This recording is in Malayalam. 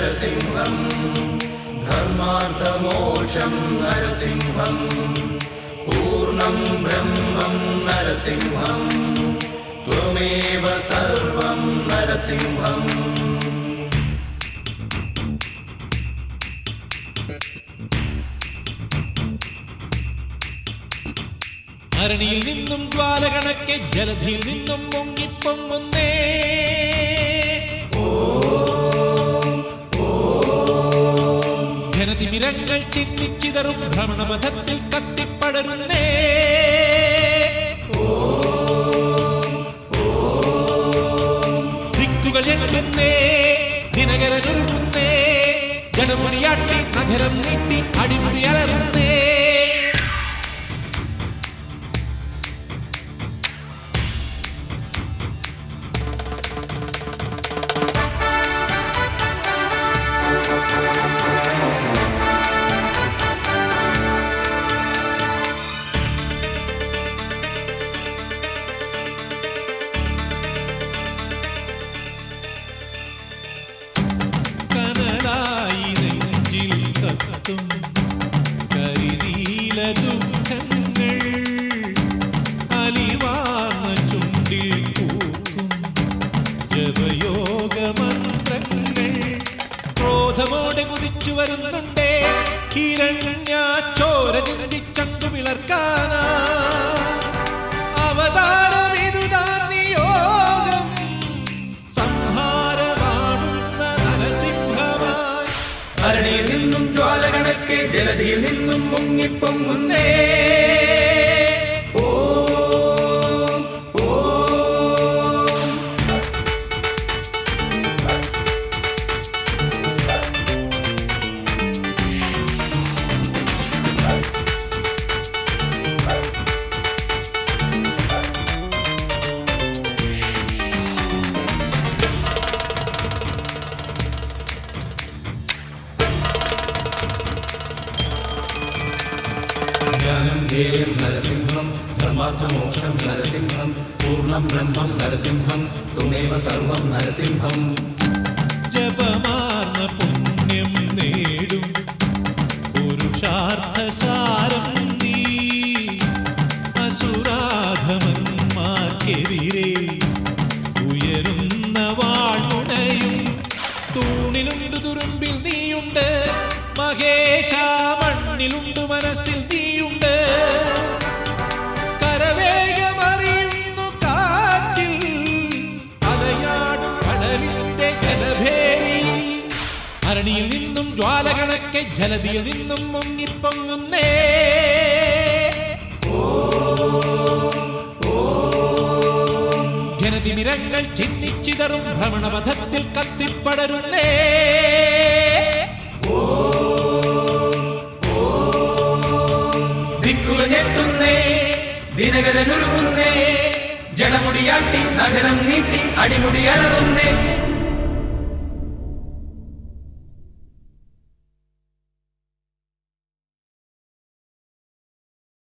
നരസിംഹം ധർമാർത്ഥമോക്ഷം നരസിംഹം പൂർണ്ണം ബ്രഹ്മം നരസിംഹം ത്വമേവ സർവം നരസിംഹം അരണിയിൽ നിന്നും ജ്വാല കണക്കെ ജലധിയിൽ നിന്നും മുങ്ങിപ്പൊങ്ങുന്നേ ഘനതിമിരങ്ങൾ ചിന്നിച്ചിതറും ഭ്രമണപഥത്തിൽ കത്തിപ്പടരുന്നേ ദിക്കുകൾ എണ്ണുന്നേ ദിനകരനൊരുങ്ങുന്നേ ജനമുടിയാട്ടി നഗരം നീട്ടി അടിമുടി അലറുന്നേ കനലായി നെഞ്ചിൽ കത്തും കരിനീല ദുഃഖങ്ങൾ അലിവാർന്ന ചുണ്ടിൽ പൂക്കും ജപയോഗ മന്ത്രങ്ങൾ ക്രോധമോടെ കുതിച്ചു വരുന്നുണ്ടേ ഹിരണ്യ ചോര ചിന്തിച്ചങ്കു വിളർക്കാനാ അവതാരമിതുതാ നിയോഗം സംഹാരമാടുന്ന നരസിംഹമായി അരണിയിൽ നിന്നും ജ്വാല കണക്കെ ജലധിയിൽ നിന്നും മുങ്ങിപ്പൊങ്ങുന്നേ ഓം ഓം ജ്ഞാനം ധ്യേയം നരസിംഹം ധർമാർത്ഥമോക്ഷം നരസിംഹം പൂർണ്ണം ബ്രഹ്മം നരസിംഹം തുമേവ സർവം നരസിംഹം ജപമാർന്ന പുണ്യം നേടും പുരുഷാർത്ഥ സാരം നീ അസുരാധമന്മാർക്കെതിരെ ഉയരുന്ന വാഴുണയും തൂണിലുണ്ട് തുരുമ്പിൽ നീയുണ്ട് മഹേശ മണ്ണിലുണ്ട് മനസ്സിൽ നീയുണ്ട് കരവേഗമറിയുന്നു കാറ്റിൽ അലയാടും കടലിന്റെ ജലഭേരി അരണിയിൽ നിന്നും ജ്വാല കണക്കെ ജലതിയിൽ നിന്നും മുങ്ങിപ്പൊങ്ങുന്നേ ഘനതിമിരങ്ങൾ ചിന്നിച്ചിതറും ഭ്രമണപഥത്തിൽ കത്തിപ്പടരുന്നേ ദിക്കുകൾ ഞെട്ടുന്നേ ദിനകരനൊരുങ്ങുന്നേ ജടമുടിയാട്ടി നഗരം നീട്ടി അടിമുടി അലറുന്നേ